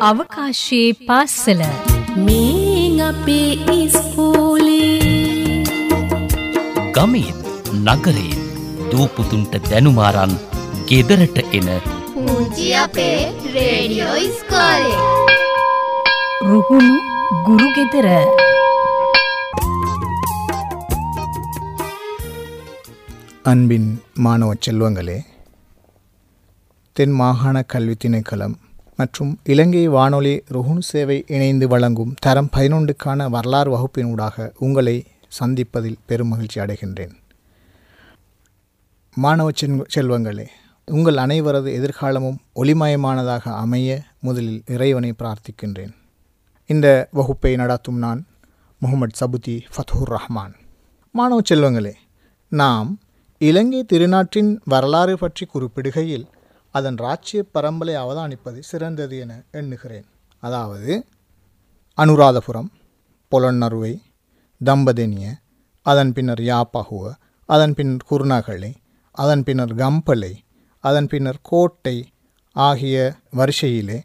අවකාශයේ පාස්සල මේ අපේ ඉස්කෝලේ ගමේත් නගරේත් දූපුතුන්ට දැනුමාරන් ගෙදරට එන පුංචි අපේ රේඩියෝ ඉස්කෝලේ රුහුණු ගුරුගෙදර அன்பின் மாணவ செல்வங்களே தென் மாகாண கல்வி திணைக்களம் மற்றும் இலங்கை வானொலி ருகுணு சேவை இணைந்து வழங்கும் தரம் பதினொன்றுக்கான வரலாறு வகுப்பினூடாக உங்களை சந்திப்பதில் பெரும் மகிழ்ச்சி அடைகின்றேன் மாணவ சென்- செல்வங்களே உங்கள் அனைவரது எதிர்காலமும் ஒளிமயமானதாக அமைய முதலில் இறைவனை பிரார்த்திக்கின்றேன் இந்த வகுப்பை நடத்தும் நான் முகமது சபுதி ஃபத்ஹூர் ரஹ்மான் மாணவ செல்வங்களே நாம் இலங்கை திருநாட்டின் வரலாறு பற்றி குறிப்பிடுகையில் அதன் இராச்சிய பரம்பலை அவதானிப்பது சிறந்தது என எண்ணுகிறேன் அதாவது அனுராதபுரம் பொலன்னறுவை தம்பதெனிய அதன் பின்னர் யாப்பகுவ அதன் பின்னர் குருநகலை அதன் பின்னர் கம்பளை அதன் பின்னர் கோட்டை ஆகிய வரிசையிலே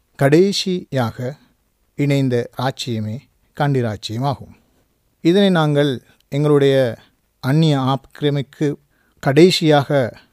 கடைசியாக இணைந்த ராச்சியமே கண்டி ராச்சியமாகும் இதனை நாங்கள் எங்களுடைய அந்நிய ஆக்கிரமிக்கு கடைசியாக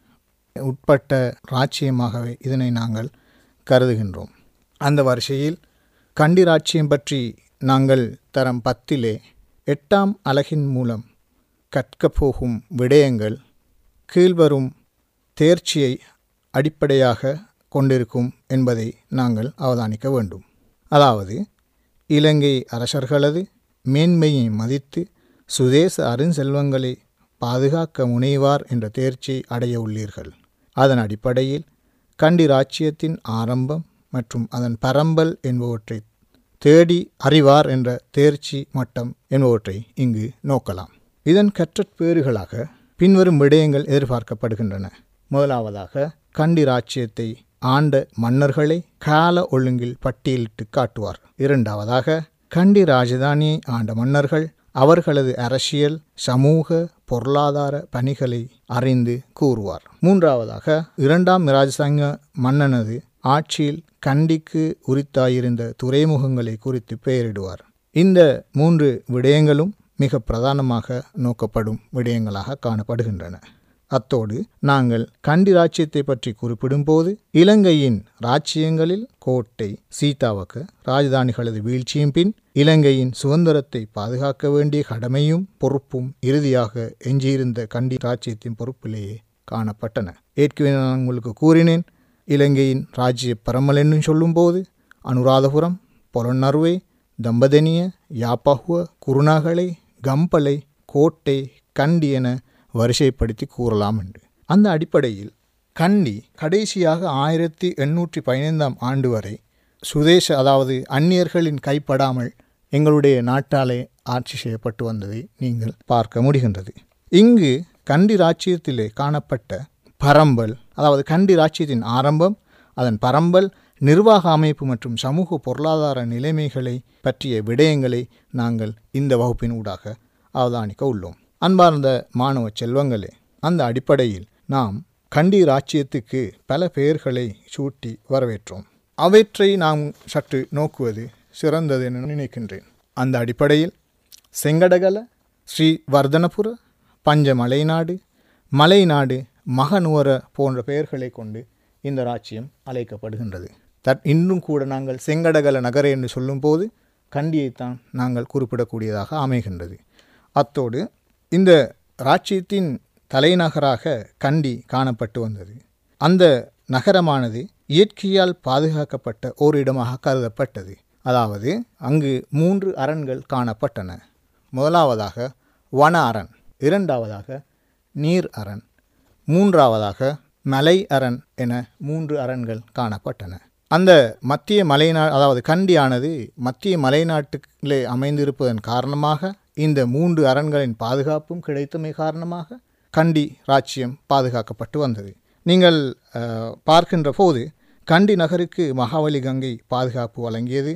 உட்பட்ட ராச்சியமாகவே இதனை நாங்கள் கருதுகின்றோம் அந்த வரிசையில் கண்டி ராச்சியம் பற்றி நாங்கள் தரம் பத்திலே எட்டாம் அலகின் மூலம் கற்கப் போகும் விடயங்கள் கீழ்வரும் தேர்ச்சியை அடிப்படையாக கொண்டிருக்கும் என்பதை நாங்கள் அவதானிக்க வேண்டும் அதாவது இலங்கை அரசர்களது மேன்மையை மதித்து சுதேச அருஞ்செல்வங்களை பாதுகாக்க முனைவார் என்ற தேர்ச்சியை அடைய உள்ளீர்கள் அதன் அடிப்படையில் கண்டி ராச்சியத்தின் ஆரம்பம் மற்றும் அதன் பரம்பல் என்பவற்றை தேடி அறிவார் என்ற தேர்ச்சி மட்டம் என்பவற்றை இங்கு நோக்கலாம் இதன் கற்றற்பேறுகளாக பின்வரும் விடயங்கள் எதிர்பார்க்கப்படுகின்றன முதலாவதாக கண்டி ராச்சியத்தை ஆண்ட மன்னர்களை கால ஒழுங்கில் பட்டியலிட்டு காட்டுவார் இரண்டாவதாக கண்டி ராஜதானியை ஆண்ட மன்னர்கள் அவர்களது அரசியல் சமூக பொருளாதார பணிகளை அறிந்து கூறுவார் மூன்றாவதாக இரண்டாம் ராஜசங்க மன்னனது ஆட்சியில் கண்டிக்கு உரித்தாயிருந்த துறைமுகங்களை குறித்து பெயரிடுவார் இந்த மூன்று விடயங்களும் மிக பிரதானமாக நோக்கப்படும் விடயங்களாக காணப்படுகின்றன அத்தோடு நாங்கள் கண்டி ராச்சியத்தை பற்றி குறிப்பிடும்போது இலங்கையின் ராச்சியங்களில் கோட்டை சீதாவக ராஜதானிகளது வீழ்ச்சியின் பின் இலங்கையின் சுதந்திரத்தை பாதுகாக்க வேண்டிய கடமையும் பொறுப்பும் இறுதியாக எஞ்சியிருந்த கண்டி ராச்சியத்தின் பொறுப்பிலேயே காணப்பட்டன ஏற்கனவே நான் உங்களுக்கு கூறினேன் இலங்கையின் ராஜ்ய பரமல் என்னும் சொல்லும்போது அனுராதபுரம் பொலன்னறுவை தம்பதனிய யாப்பகுவ குருநாகலை கம்பளை கோட்டை கண்டி என வரிசைப்படுத்தி கூறலாம் என்று அந்த அடிப்படையில் கண்டி கடைசியாக ஆயிரத்தி எண்ணூற்றி பதினைந்தாம் ஆண்டு வரை சுதேச அதாவது அந்நியர்களின் கைப்படாமல் எங்களுடைய நாட்டாலே ஆட்சி செய்யப்பட்டு வந்ததை நீங்கள் பார்க்க முடிகின்றது இங்கு கண்டி ராச்சியத்திலே காணப்பட்ட பரம்பல் அதாவது கண்டி ராச்சியத்தின் ஆரம்பம் அதன் பரம்பல் நிர்வாக அமைப்பு மற்றும் சமூக பொருளாதார நிலைமைகளை பற்றிய விடயங்களை நாங்கள் இந்த வகுப்பின் ஊடாக அவதானிக்க உள்ளோம் அன்பார்ந்த மாணவ செல்வங்களே அந்த அடிப்படையில் நாம் கண்டி ராச்சியத்துக்கு பல பெயர்களை சூட்டி வரவேற்றோம் அவற்றை நாம் சற்று நோக்குவது சிறந்தது என நினைக்கின்றேன் அந்த அடிப்படையில் செங்கடகல ஸ்ரீ வர்தனபுர பஞ்ச மலைநாடு மலைநாடு மகனுவர போன்ற பெயர்களை கொண்டு இந்த ராச்சியம் அழைக்கப்படுகின்றது தற் இன்னும் கூட நாங்கள் செங்கடகல நகர என்று சொல்லும்போது கண்டியைத்தான் நாங்கள் குறிப்பிடக்கூடியதாக அமைகின்றது அத்தோடு இந்த ராச்சியத்தின் தலைநகராக கண்டி காணப்பட்டு வந்தது அந்த நகரமானது இயற்கையால் பாதுகாக்கப்பட்ட ஓரிடமாக கருதப்பட்டது அதாவது அங்கு மூன்று அரண்கள் காணப்பட்டன முதலாவதாக வன அரண் இரண்டாவதாக நீர் அரண் மூன்றாவதாக மலை அரண் என மூன்று அரண்கள் காணப்பட்டன அந்த மத்திய மலைநா அதாவது கண்டியானது மத்திய மலைநாட்டிலே அமைந்திருப்பதன் காரணமாக இந்த மூன்று அரண்களின் பாதுகாப்பும் கிடைத்தமை காரணமாக கண்டி ராச்சியம் பாதுகாக்கப்பட்டு வந்தது நீங்கள் அஹ், பார்க்கின்ற போது கண்டி நகருக்கு மகாவலி கங்கை பாதுகாப்பு வழங்கியது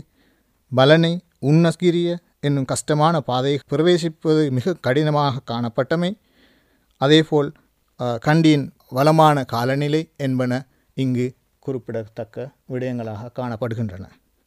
பலனை உன்னஸ்கிரிய என்னும் கஷ்டமான பாதையை பிரவேசிப்பது மிக கடினமாக காணப்பட்டமை அதேபோல் அஹ், கண்டியின் வளமான காலநிலை என்பன இங்கு குறிப்பிடத்தக்க விடயங்களாக காணப்படுகின்றன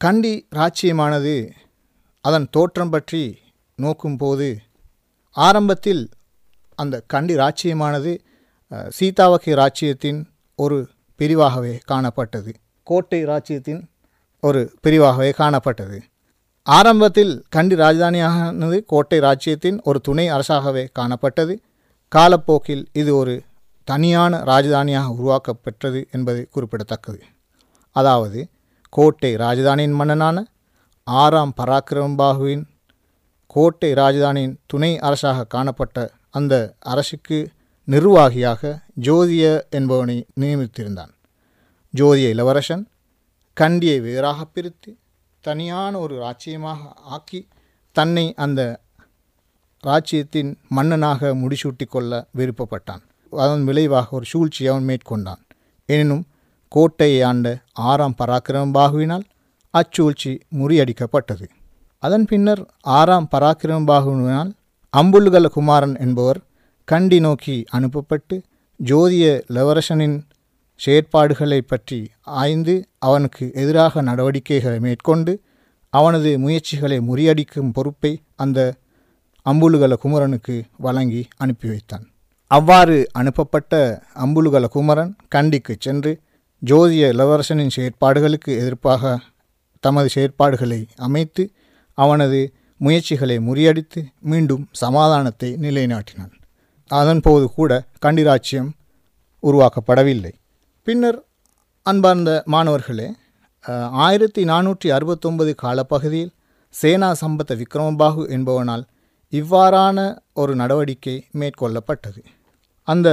கண்டி ராச்சியமானது அதன் தோற்றம் பற்றி நோக்கும்போது ஆரம்பத்தில் அந்த கண்டி ராச்சியமானது அஹ், சீதாவகை ராச்சியத்தின் ஒரு பிரிவாகவே காணப்பட்டது கோட்டை ராச்சியத்தின் ஒரு பிரிவாகவே காணப்பட்டது ஆரம்பத்தில் கண்டி ராஜதானியானது கோட்டை ராச்சியத்தின் ஒரு துணை அரசாகவே காணப்பட்டது காலப்போக்கில் இது ஒரு தனியான ராஜதானியாக உருவாக்கப்பெற்றது என்பது குறிப்பிடத்தக்கது அதாவது கோட்டை ராஜதானியின் மன்னனான ஆறாம் பராக்கிரமபாகுவின் கோட்டை ராஜதானியின் துணை அரசாக காணப்பட்ட அந்த அரசுக்கு நிர்வாகியாக ஜோதிய என்பவனை நியமித்திருந்தான் ஜோதிய இளவரசன் கண்டியை வேறாக பிரித்து தனியான ஒரு ராச்சியமாக ஆக்கி தன்னை அந்த ராச்சியத்தின் மன்னனாக முடிசூட்டி கொள்ள விருப்பப்பட்டான் அதன் விளைவாக ஒரு சூழ்ச்சியை அவன் மேற்கொண்டான் எனினும் கோட்டையை ஆண்ட ஆறாம் பராக்கிரமபாகுவினால் அச்சூழ்ச்சி முறியடிக்கப்பட்டது அதன் பின்னர் ஆறாம் பராக்கிரமபாகுவினால் அம்புல்கல குமாரன் என்பவர் கண்டி நோக்கி அனுப்பப்பட்டு ஜோதிய இளவரசனின் செயற்பாடுகளை பற்றி ஆய்ந்து அவனுக்கு எதிராக நடவடிக்கைகளை மேற்கொண்டு அவனது முயற்சிகளை முறியடிக்கும் பொறுப்பை அந்த அம்புலுகல குமரனுக்கு வழங்கி அனுப்பி வைத்தான் அவ்வாறு அனுப்பப்பட்ட அம்புலுகல குமரன் கண்டிக்கு சென்று ஜோதிய இளவரசனின் செயற்பாடுகளுக்கு எதிர்ப்பாக தமது செயற்பாடுகளை அமைத்து அவனது முயற்சிகளை முறியடித்து மீண்டும் சமாதானத்தை நிலைநாட்டினான் அதன்போது கூட கண்டிராட்சியம் உருவாக்கப்படவில்லை பின்னர் அன்பார்ந்த மாணவர்களே அஹ், ஆயிரத்தி நானூற்றி அறுபத்தொன்பது காலப்பகுதியில் சேனா சம்பத்த விக்ரமபாகு என்பவனால் இவ்வாறான ஒரு நடவடிக்கை மேற்கொள்ளப்பட்டது அந்த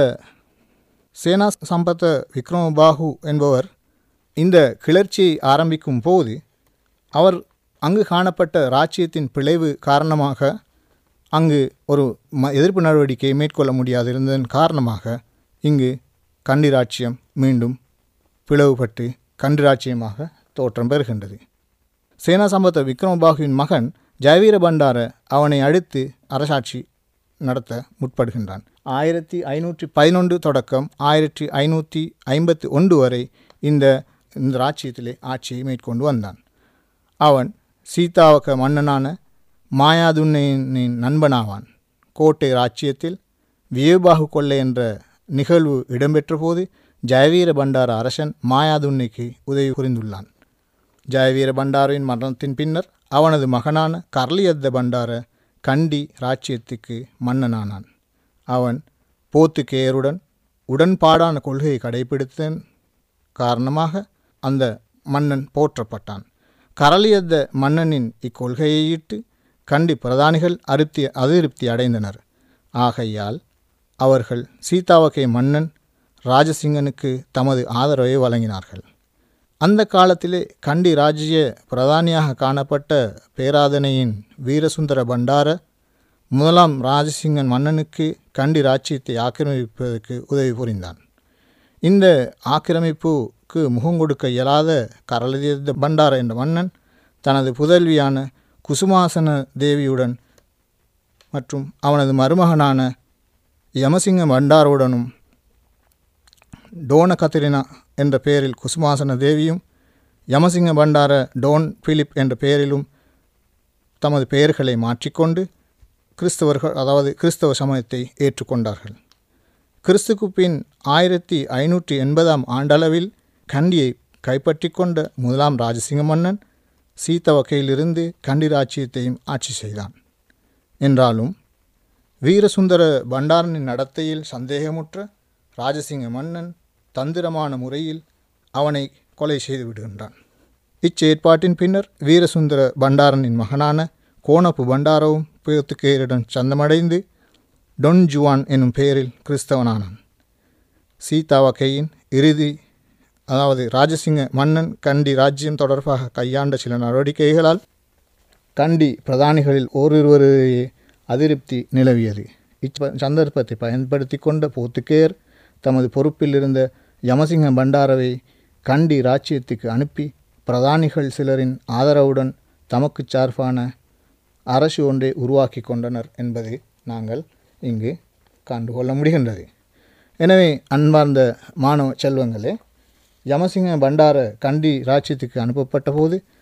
சேனா சம்பத்த விக்ரமபாகு என்பவர் இந்த கிளர்ச்சியை ஆரம்பிக்கும் போது அவர் அங்கு காணப்பட்ட ராச்சியத்தின் பிழைவு காரணமாக அங்கு ஒரு ம எதிர்ப்பு நடவடிக்கையை மேற்கொள்ள முடியாதிருந்ததன் காரணமாக இங்கு கண்டிராட்சியம் மீண்டும் பிளவுபட்டு கண்டிராட்சியமாக தோற்றம் பெறுகின்றது சேனா சம்பத்த விக்ரமபாகுவின் மகன் ஜெயவீர பண்டார அவனை அடுத்து அரசாட்சி நடத்த முற்படுகின்றான் ஆயிரத்தி ஐநூற்றி பதினொன்று தொடக்கம் ஆயிரத்தி ஐநூற்றி ஐம்பத்தி ஒன்று வரை இந்த இந்த ராச்சியத்திலே ஆட்சியை மேற்கொண்டு வந்தான் அவன் சீதாவக மன்னனான மாயாதுன்னையின் நண்பனாவான் கோட்டை ராச்சியத்தில் வியபாகு கொள்ளை என்ற நிகழ்வு இடம்பெற்ற போது ஜெயவீர பண்டார அரசன் மாயாதுன்னைக்கு உதவி புரிந்துள்ளான் ஜெயவீர பண்டாரின் மரணத்தின் பின்னர் அவனது மகனான கர்லியத்த பண்டார கண்டி ராச்சியத்துக்கு மன்னனானான் அவன் போத்துக்கேயருடன் உடன்பாடான கொள்கையை கடைபிடித்ததன் காரணமாக அந்த மன்னன் போற்றப்பட்டான் கரளியத்த மன்னனின் இக்கொள்கையையிட்டு கண்டி பிரதானிகள் அருப்தி அதிருப்தி அடைந்தனர் ஆகையால் அவர்கள் சீதாவகை மன்னன் ராஜசிங்கனுக்கு தமது ஆதரவை வழங்கினார்கள் அந்த காலத்திலே கண்டி ராஜ்ய பிரதானியாக காணப்பட்ட பேராதனையின் வீரசுந்தர பண்டார முதலாம் ராஜசிங்கன் மன்னனுக்கு கண்டி ராஜ்யத்தை ஆக்கிரமிப்பதற்கு உதவி புரிந்தான் இந்த ஆக்கிரமிப்புக்கு முகங்கொடுக்க இயலாத கரளியத பண்டார என்ற மன்னன் தனது புதல்வியான குசுமாசன தேவியுடன் மற்றும் அவனது மருமகனான யமசிங்க பண்டாருடனும் டோன கத்திரினா என்ற பெயரில் குசுமாசன தேவியும் யமசிங்க பண்டார டோன் பிலிப் என்ற பெயரிலும் தமது பெயர்களை மாற்றிக்கொண்டு கிறிஸ்தவர்கள் அதாவது கிறிஸ்தவ சமயத்தை ஏற்றுக்கொண்டார்கள் கிறிஸ்துக்கு பின் ஆயிரத்தி ஐநூற்றி எண்பதாம் ஆண்டளவில் கண்டியை கைப்பற்றி கொண்ட முதலாம் ராஜசிங்க மன்னன் சீத்தவகையிலிருந்து கண்டி ராச்சியத்தையும் ஆட்சி செய்தான் என்றாலும் வீரசுந்தர பண்டாரனின் நடத்தையில் சந்தேகமுற்ற ராஜசிங்க மன்னன் தந்திரமான முறையில் அவனை கொலை செய்து விடுகின்றான் இச்செயற்பாட்டின் பின்னர் வீரசுந்தர பண்டாரனின் மகனான கோணப்பு பண்டாரவும் பேத்துக்கேரிடம் சந்தமடைந்து டொன் ஜுவான் எனும் பெயரில் கிறிஸ்தவனானான் சீதாவகையின் இறுதி அதாவது ராஜசிங்க மன்னன் கண்டி ராஜ்யம் தொடர்பாக கையாண்ட சில நடவடிக்கைகளால் கண்டி பிரதானிகளில் ஓரிருவரையே அதிருப்தி நிலவியது இச்ச சந்தர்ப்பத்தை பயன்படுத்தி கொண்ட போத்துக்கேயர் தமது பொறுப்பில் இருந்த யமசிங்க பண்டாரவை கண்டி ராச்சியத்துக்கு அனுப்பி பிரதானிகள் சிலரின் ஆதரவுடன் தமக்குச் சார்பான அரசு ஒன்றை உருவாக்கி கொண்டனர் என்பதை நாங்கள் இங்கு கண்டுகொள்ள முடிகின்றது எனவே அன்பார்ந்த மாணவ செல்வங்களே யமசிங்க பண்டார கண்டி ராச்சியத்துக்கு அனுப்பப்பட்ட போது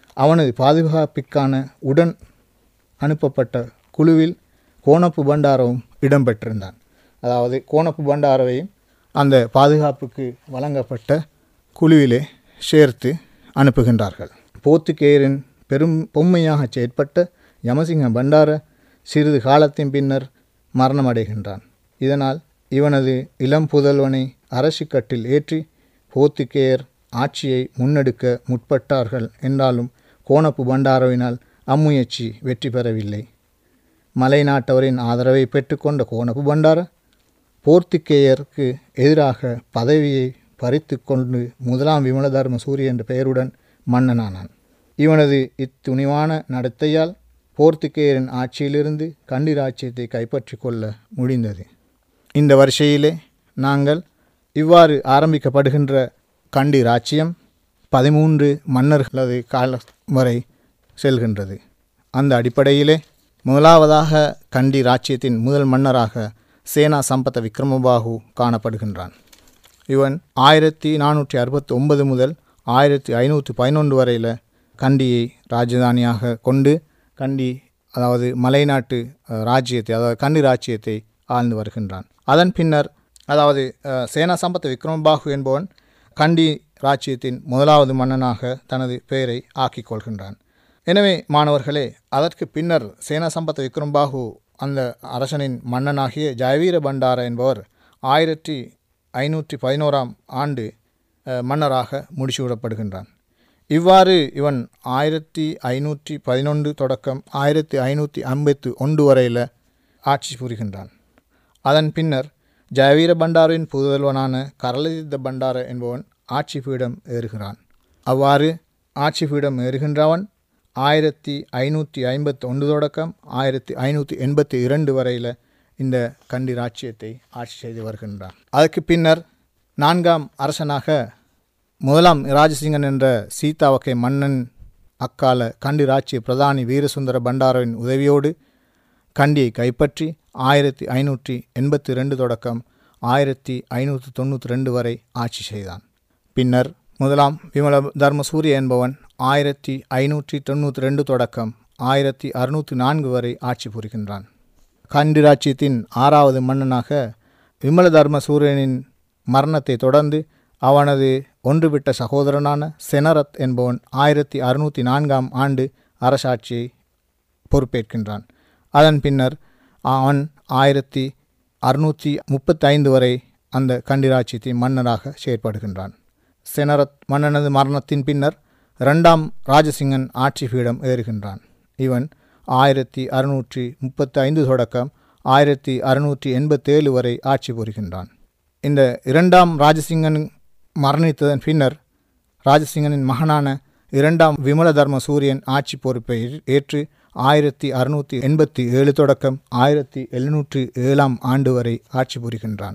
அவனது பாதுகாப்பிற்கான உடன் அனுப்பப்பட்ட குழுவில் கோணப்பு பண்டாரவும் இடம்பெற்றிருந்தான் அதாவது கோணப்பு பண்டாரவையும் அந்த பாதுகாப்புக்கு வழங்கப்பட்ட குழுவிலே சேர்த்து அனுப்புகின்றார்கள் போர்த்துகேயரின் பெரும் பொம்மையாக செயற்பட்ட யமசிங்க பண்டார சிறிது காலத்தின் பின்னர் மரணமடைகின்றான் இதனால் இவனது இளம் புதல்வனை அரசுக்கட்டில் ஏற்றி போர்த்துகேயர் ஆட்சியை முன்னெடுக்க முற்பட்டார்கள் என்றாலும் கோணப்பு பண்டாரவினால் அம்முயற்சி வெற்றி பெறவில்லை மலைநாட்டவரின் ஆதரவை பெற்றுக்கொண்ட கோணப்பு பண்டார போர்த்துகேயருக்கு எதிராக பதவியை பறித்து கொண்டு முதலாம் விமலதர்ம சூரிய என்ற பெயருடன் மன்னனானான் இவனது இத்துணிவான நடத்தையால் போர்த்துகேயரின் ஆட்சியிலிருந்து கண்டி ராஜ்யத்தை கைப்பற்றி கொள்ள முடிந்தது இந்த வரிசையிலே நாங்கள் இவ்வாறு ஆரம்பிக்கப்படுகின்ற கண்டி ராச்சியம் பதிமூன்று மன்னர்களது கால வரை செல்கின்றது அந்த அடிப்படையிலே முதலாவதாக கண்டி ராச்சியத்தின் முதல் மன்னராக சேனா சம்பத்த விக்ரமபாகு காணப்படுகின்றான் இவன் ஆயிரத்தி நானூற்றி அறுபத்தி ஒன்பது முதல் ஆயிரத்தி ஐநூற்றி பதினொன்று வரையில் கண்டியை ராஜதானியாக கொண்டு கண்டி அதாவது மலைநாட்டு அஹ், ராஜ்யத்தை அதாவது கண்டி ராஜ்யத்தை ஆழ்ந்து வருகின்றான் அதன் பின்னர் அதாவது அஹ், சேனா சம்பத்த விக்ரமபாகு என்பவன் கண்டி ராஜ்யத்தின் முதலாவது மன்னனாக தனது பெயரை ஆக்கிக் கொள்கின்றான் எனவே மாணவர்களே அதற்கு பின்னர் சேனா சம்பத்த விக்ரமபாகு அந்த அரசனின் மன்னனாகிய ஜெயவீர பண்டார என்பவர் ஆயிரத்தி ஐநூற்றி பதினோராம் ஆண்டு அஹ், மன்னராக முடிசூடப்படுகின்றான் இவ்வாறு இவன் ஆயிரத்தி ஐநூற்றி பதினொன்று தொடக்கம் ஆயிரத்தி ஐநூற்றி ஐம்பத்தி ஒன்று வரையில் ஆட்சி புரிகின்றான் அதன் பின்னர் ஜெயவீர பண்டாரின் புதல்வனான கரலதித்த பண்டார என்பவன் ஆட்சி பீடம் ஏறுகிறான் அவ்வாறு ஆட்சி பீடம் ஏறுகின்றவன் ஆயிரத்தி ஐநூற்றி ஐம்பத்தி ஒன்று தொடக்கம் ஆயிரத்தி ஐநூற்றி எண்பத்தி இரண்டு வரையில் இந்த கண்டி ராச்சியத்தை ஆட்சி செய்து வருகின்றான் அதற்கு பின்னர் நான்காம் அரசனாக முதலாம் ராஜசிங்கன் என்ற சீதாவகை மன்னன் அக்கால கண்டி ராச்சிய பிரதானி வீரசுந்தர பண்டாரவின் உதவியோடு கண்டியை கைப்பற்றி ஆயிரத்தி ஐநூற்றி எண்பத்தி ரெண்டு தொடக்கம் ஆயிரத்தி ஐநூற்றி தொண்ணூற்றி ரெண்டு வரை ஆட்சி செய்தான் பின்னர் முதலாம் விமல தர்மசூரிய என்பவன் ஆயிரத்தி ஐநூற்றி தொண்ணூற்றி ரெண்டு தொடக்கம் ஆயிரத்தி அறுநூற்றி நான்கு வரை ஆட்சி புரிகின்றான் கண்டி ராச்சியத்தின் ஆறாவது மன்னனாக விமல தர்ம சூரியனின் மரணத்தை தொடர்ந்து அவனது ஒன்றுவிட்ட சகோதரனான செனரத் என்பவன் ஆயிரத்தி அறுநூற்றி நான்காம் ஆண்டு அரசாட்சியை பொறுப்பேற்கின்றான் அதன் பின்னர் அவன் ஆயிரத்தி அறுநூற்றி முப்பத்தைந்து வரை அந்த கண்டிராட்சியத்தின் மன்னராக செயற்படுகின்றான் செனரத் மன்னனது மரணத்தின் பின்னர் இரண்டாம் ராஜசிங்கன் ஆட்சி பீடம் ஏறுகின்றான் இவன் ஆயிரத்தி அறுநூற்றி முப்பத்தைந்து தொடக்கம் ஆயிரத்தி அறுநூற்றி எண்பத்தேழு வரை ஆட்சி புரிகின்றான் இந்த இரண்டாம் ராஜசிங்கன் மரணித்ததன் பின்னர் ராஜசிங்கனின் மகனான இரண்டாம் விமல தர்ம சூரியன் ஆட்சி பொறுப்பை ஏற்று ஆயிரத்தி அறுநூற்றி எண்பத்தி ஏழு தொடக்கம் ஆயிரத்தி எழுநூற்றி ஏழாம் ஆண்டு வரை ஆட்சி புரிகின்றான்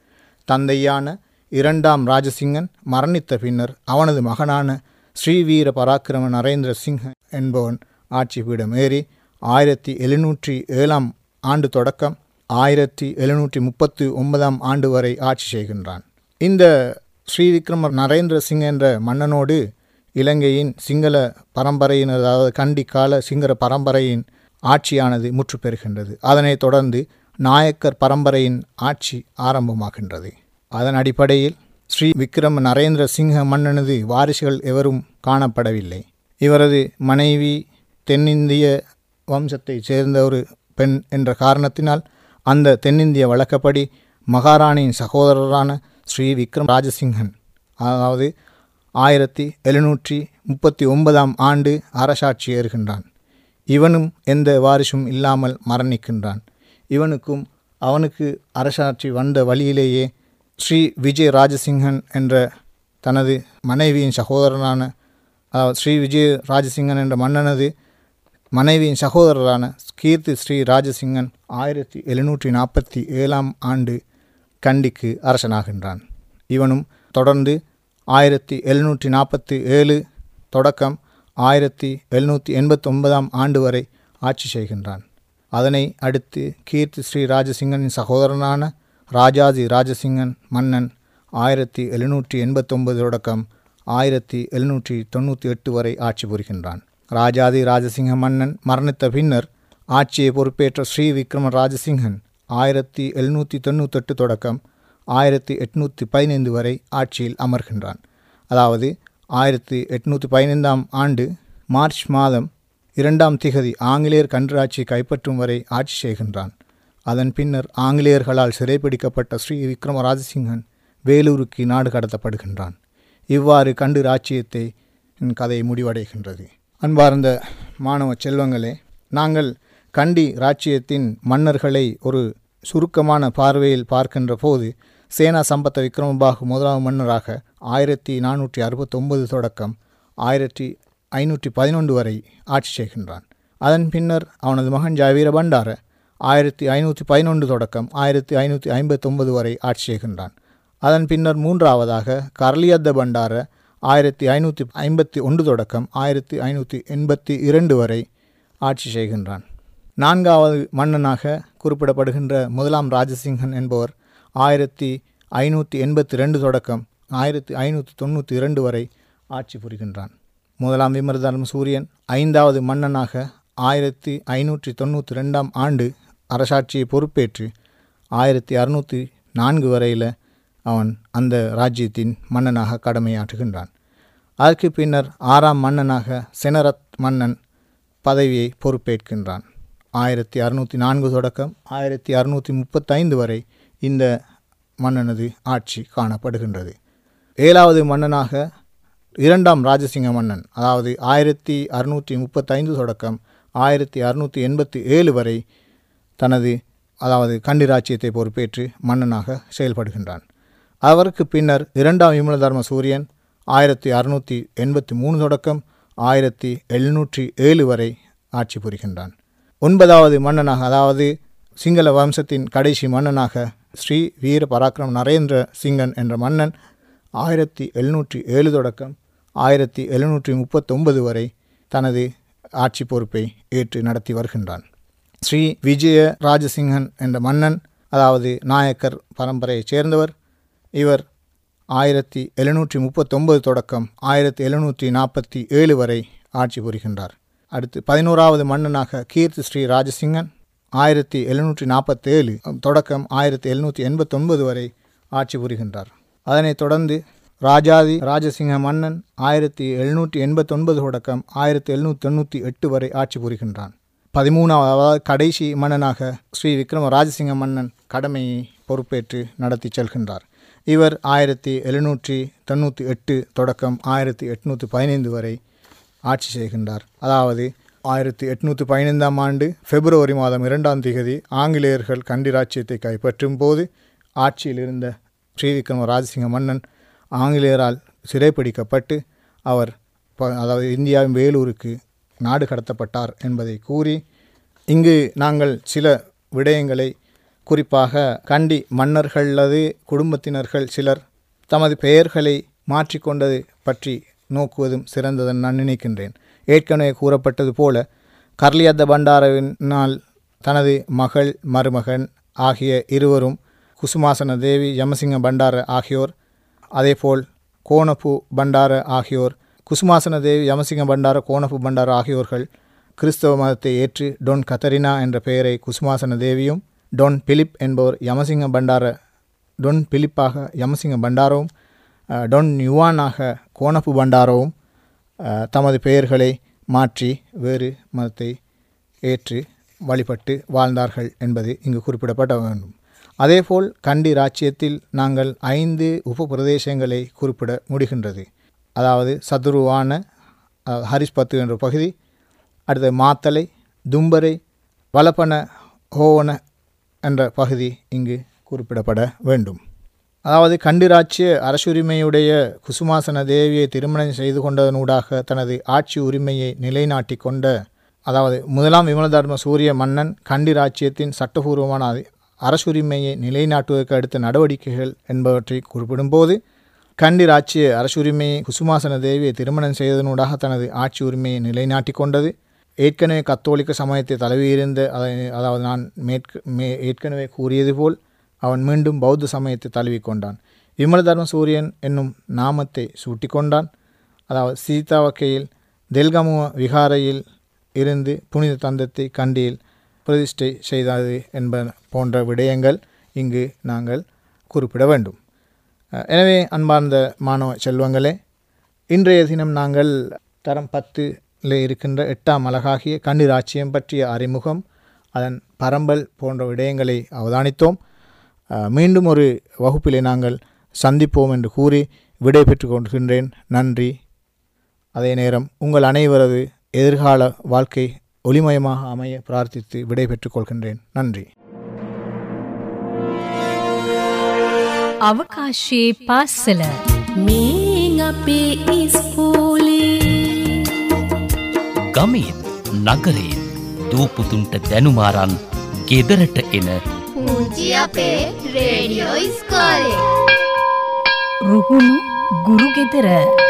தந்தையான இரண்டாம் ராஜசிங்கன் மரணித்த பின்னர் அவனது மகனான ஸ்ரீவீர பராக்கிரம நரேந்திர சிங் என்பவன் ஆட்சி பீடம் ஏறி ஆயிரத்தி எழுநூற்றி ஏழாம் ஆண்டு தொடக்கம் ஆயிரத்தி எழுநூற்றி முப்பத்து ஒன்பதாம் ஆண்டு வரை ஆட்சி செய்கின்றான் இந்த ஸ்ரீவிக்ரம நரேந்திர சிங் என்ற மன்னனோடு இலங்கையின் சிங்கள பரம்பரையினர் அதாவது கண்டி கால சிங்கள பரம்பரையின் ஆட்சியானது முற்று பெறுகின்றது அதனைத் தொடர்ந்து நாயக்கர் பரம்பரையின் ஆட்சி ஆரம்பமாகின்றது அதன் அடிப்படையில் ஸ்ரீ விக்ரம நரேந்திர சிங்க மன்னனது வாரிசுகள் எவரும் காணப்படவில்லை இவரது மனைவி தென்னிந்திய வம்சத்தைச் சேர்ந்த ஒரு பெண் என்ற காரணத்தினால் அந்த தென்னிந்திய வழக்கப்படி மகாராணியின் சகோதரரான ஸ்ரீ விக்ரம் ராஜசிங்கன் அதாவது ஆயிரத்தி எழுநூற்றி முப்பத்தி ஒன்பதாம் ஆண்டு அரசாட்சி ஏறுகின்றான் இவனும் எந்த வாரிசும் இல்லாமல் மரணிக்கின்றான் இவனுக்கும் அவனுக்கு அரசாட்சி வந்த வழியிலேயே ஸ்ரீ விஜய் ராஜசிங்கன் என்ற தனது மனைவியின் சகோதரனான அதாவது ஸ்ரீ விஜய் ராஜசிங்கன் என்ற மன்னனது மனைவியின் சகோதரரான கீர்த்தி ஸ்ரீ ராஜசிங்கன் ஆயிரத்தி எழுநூற்றி நாற்பத்தி ஏழாம் ஆண்டு கண்டிக்கு அரசனாகின்றான் இவனும் தொடர்ந்து ஆயிரத்தி எழுநூற்றி நாற்பத்தி ஏழு தொடக்கம் ஆயிரத்தி எழுநூற்றி எண்பத்தொன்பதாம் ஆண்டு வரை ஆட்சி செய்கின்றான் அதனை அடுத்து கீர்த்தி ஸ்ரீ ராஜசிங்கனின் சகோதரனான ராஜாஜி ராஜசிங்கன் மன்னன் ஆயிரத்தி எழுநூற்றி எண்பத்தொன்பது தொடக்கம் ஆயிரத்தி எழுநூற்றி தொண்ணூற்றி எட்டு வரை ஆட்சி புரிகின்றான் ராஜாதி ராஜசிங்க மன்னன் மரணித்த பின்னர் ஆட்சியை பொறுப்பேற்ற ஸ்ரீ விக்ரம ராஜசிங்கன் ஆயிரத்தி எழுநூற்றி தொண்ணூத்தெட்டு தொடக்கம் ஆயிரத்தி எட்நூற்றி பதினைந்து வரை ஆட்சியில் அமர்கின்றான் அதாவது ஆயிரத்தி எட்நூற்றி பதினைந்தாம் ஆண்டு மார்ச் மாதம் இரண்டாம் திகதி ஆங்கிலேயர் கன்றாட்சியை கைப்பற்றும் வரை ஆட்சி செய்கின்றான் அதன் பின்னர் ஆங்கிலேயர்களால் சிறைப்பிடிக்கப்பட்ட ஸ்ரீ விக்ரம ராஜசிங்கன் வேலூருக்கு நாடு கடத்தப்படுகின்றான் இவ்வாறு கண்டு ராச்சியத்தை என் கதை முடிவடைகின்றது அன்பார்ந்த மாணவ செல்வங்களே நாங்கள் கண்டி ராச்சியத்தின் மன்னர்களை ஒரு சுருக்கமான பார்வையில் பார்க்கின்ற போது சேனா சம்பத்த விக்ரமபாகு முதலாம் மன்னராக ஆயிரத்தி நானூற்றி அறுபத்தொன்பது தொடக்கம் ஆயிரத்தி ஐநூற்றி பதினொன்று வரை ஆட்சி செய்கின்றான் அதன் பின்னர் அவனது மகன் ஜாவீர பண்டார ஆயிரத்தி ஐநூற்றி பதினொன்று தொடக்கம் ஆயிரத்தி ஐநூற்றி ஐம்பத்தொன்பது வரை ஆட்சி செய்கின்றான் அதன் பின்னர் மூன்றாவதாக கர்லியத்த பண்டார ஆயிரத்தி ஐநூற்றி ஐம்பத்தி ஒன்று தொடக்கம் ஆயிரத்தி ஐநூற்றி எண்பத்தி இரண்டு வரை ஆட்சி செய்கின்றான் நான்காவது மன்னனாக குறிப்பிடப்படுகின்ற முதலாம் ராஜசிங்கன் என்பவர் ஆயிரத்தி ஐநூற்றி எண்பத்தி ரெண்டு தொடக்கம் ஆயிரத்தி ஐநூற்றி தொண்ணூற்றி இரண்டு வரை ஆட்சி புரிகின்றான் முதலாம் விமர்தனம் சூரியன் ஐந்தாவது மன்னனாக ஆயிரத்தி ஐநூற்றி தொண்ணூற்றி ரெண்டாம் ஆண்டு அரசாட்சியை பொறுப்பேற்று ஆயிரத்தி அறுநூற்றி நான்கு வரையில் அவன் அந்த ராஜ்யத்தின் மன்னனாக கடமையாற்றுகின்றான் அதற்கு பின்னர் ஆறாம் மன்னனாக செனரத் மன்னன் பதவியை பொறுப்பேற்கின்றான் ஆயிரத்தி அறுநூற்றி நான்கு தொடக்கம் ஆயிரத்தி அறுநூற்றி முப்பத்தைந்து வரை இந்த மன்னனது ஆட்சி காணப்படுகின்றது ஏழாவது மன்னனாக இரண்டாம் ராஜசிங்க மன்னன் அதாவது ஆயிரத்தி அறுநூற்றி முப்பத்தைந்து தொடக்கம் ஆயிரத்தி அறுநூற்றி எண்பத்தி ஏழு வரை தனது அதாவது கண்டி ராச்சியத்தை பொறுப்பேற்று மன்னனாக செயல்படுகின்றான் அவருக்கு பின்னர் இரண்டாம் விமலதர்ம சூரியன் ஆயிரத்தி அறுநூற்றி எண்பத்தி மூணு தொடக்கம் ஆயிரத்தி எழுநூற்றி ஏழு வரை ஆட்சி புரிகின்றான் ஒன்பதாவது மன்னனாக அதாவது சிங்கள வம்சத்தின் கடைசி மன்னனாக ஸ்ரீ வீர பராக்கிரம் நரேந்திர சிங்கன் என்ற மன்னன் ஆயிரத்தி எழுநூற்றி ஏழு தொடக்கம் ஆயிரத்தி எழுநூற்றி முப்பத்தொன்பது வரை தனது ஆட்சி பொறுப்பை ஏற்று நடத்தி வருகின்றான் ஸ்ரீ விஜய ராஜசிங்கன் என்ற மன்னன் அதாவது நாயக்கர் பரம்பரையைச் சேர்ந்தவர் இவர் ஆயிரத்தி எழுநூற்றி முப்பத்தொன்பது தொடக்கம் ஆயிரத்தி எழுநூற்றி நாற்பத்தி ஏழு வரை ஆட்சி புரிகின்றார் அடுத்து பதினோராவது மன்னனாக கீர்த்தி ஸ்ரீ ராஜசிங்கன் ஆயிரத்தி எழுநூற்றி நாற்பத்தேழு தொடக்கம் ஆயிரத்தி எழுநூற்றி எண்பத்தொன்பது வரை ஆட்சி புரிகின்றார் அதனைத் தொடர்ந்து ராஜாதி ராஜசிங்க மன்னன் ஆயிரத்தி எழுநூற்றி எண்பத்தொன்பது தொடக்கம் ஆயிரத்தி எழுநூற்றி தொண்ணூற்றி எட்டு வரை ஆட்சி புரிகின்றான் பதிமூணாவது கடைசி மன்னனாக ஸ்ரீ விக்ரம ராஜசிங்க மன்னன் கடமையை பொறுப்பேற்று நடத்தி செல்கின்றார் இவர் ஆயிரத்தி எழுநூற்றி தொண்ணூற்றி எட்டு தொடக்கம் ஆயிரத்தி எட்நூற்றி பதினைந்து வரை ஆட்சி செய்கின்றார் அதாவது ஆயிரத்தி எட்நூற்றி பதினைந்தாம் ஆண்டு பிப்ரவரி மாதம் இரண்டாம் திகதி ஆங்கிலேயர்கள் கண்டி ராச்சியத்தை கைப்பற்றும் போது ஆட்சியில் இருந்த ஸ்ரீவிக்ரம ராஜசிங்க மன்னன் ஆங்கிலேயரால் சிறைப்பிடிக்கப்பட்டு அவர் ப- அதாவது இந்தியாவின் வேலூருக்கு நாடு கடத்தப்பட்டார் என்பதை கூறி இங்கு நாங்கள் சில விடயங்களை குறிப்பாக கண்டி மன்னர்களது குடும்பத்தினர்கள் சிலர் தமது பெயர்களை மாற்றிக்கொண்டது பற்றி நோக்குவதும் சிறந்ததென நான் நினைக்கின்றேன் ஏற்கனவே கூறப்பட்டது போல கர்லியத்த பண்டாரவினால் தனது மகள் மருமகன் ஆகிய இருவரும் குசுமாசன தேவி யமசிங்க பண்டார ஆகியோர் அதேபோல் கோணப்பு பண்டார ஆகியோர் குசுமாசன தேவி யமசிங்க பண்டார கோணப்பு பண்டார ஆகியோர்கள் கிறிஸ்தவ மதத்தை ஏற்று டொன் கத்தரினா என்ற பெயரை குசுமாசன தேவியும் டொன் பிலிப் என்பவர் யமசிங்க பண்டார டொன் பிலிப்பாக யமசிங்க பண்டாரவும் அஹ், டொன் யுவானாக கோணப்பு பண்டாரவும் அஹ், தமது பெயர்களை மாற்றி வேறு மதத்தை ஏற்று வழிபட்டு வாழ்ந்தார்கள் என்பது இங்கு குறிப்பிடப்பட வேண்டும் அதேபோல் கண்டி ராச்சியத்தில் நாங்கள் ஐந்து உப பிரதேசங்களை குறிப்பிட முடிகின்றது அதாவது சதுருவான அஹ், ஹரிஸ்பத்து என்ற பகுதி அடுத்து மாத்தலை தும்பரை வலப்பன ஹோவன என்ற பகுதி இங்கு குறிப்பிடப்பட வேண்டும் அதாவது கண்டிராட்சிய அரசுரிமையுடைய குசுமாசன தேவியை திருமணம் செய்து கொண்டதனூடாக தனது ஆட்சி உரிமையை நிலைநாட்டி கொண்ட அதாவது முதலாம் விமலதர்ம சூரிய மன்னன் கண்டி ராச்சியத்தின் சட்டபூர்வமான அதி- அரசுரிமையை நிலைநாட்டுவதற்கு அடுத்த நடவடிக்கைகள் என்பவற்றை குறிப்பிடும்போது கண்டி ராச்சிய அரசுரிமையை குசுமாசன தேவியை திருமணம் செய்ததனூடாக தனது ஆட்சி உரிமையை நிலைநாட்டி கொண்டது ஏற்கனவே கத்தோலிக்க சமயத்தை தழுவியிருந்த அதை அதாவது நான் மேற்கு மே ஏற்கனவே கூறியது போல் அவன் மீண்டும் பௌத்த சமயத்தை தழுவிக்கொண்டான் விமலதர்ம சூரியன் என்னும் நாமத்தை சூட்டிக்கொண்டான் அதாவது சீதா வகையில் தெல்கமுவ விகாரையில் இருந்து புனித தந்தத்தை கண்டியில் பிரதிஷ்டை செய்தது என்பன போன்ற விடயங்கள் இங்கு நாங்கள் குறிப்பிட வேண்டும் அஹ், எனவே அன்பார்ந்த மாணவ செல்வங்களே இன்றைய தினம் நாங்கள் தரம் பத்தில் இருக்கின்ற எட்டாம் அழகாகிய கண்ணீராட்சியம் பற்றிய அறிமுகம் அதன் பரம்பல் போன்ற விடயங்களை அவதானித்தோம் அஹ், மீண்டும் ஒரு வகுப்பிலே நாங்கள் சந்திப்போம் என்று கூறி விடை பெற்று கொள்கின்றேன் நன்றி அதே நேரம் உங்கள் அனைவரது எதிர்கால வாழ்க்கை ஒளிமயமாக அமைய பிரார்த்தித்து விடை பெற்றுக் கொள்கின்றேன் நன்றி අවකාශයේ පාස්සල මේන් අපේ ඉස්කෝලේ ගමේත් නගරේත් දූපුතුන්ට දැනුමාරන් ගෙදරට එන පුංචි අපේ රේඩියෝ ඉස්කෝලේ රුහුණු ගුරුගෙදර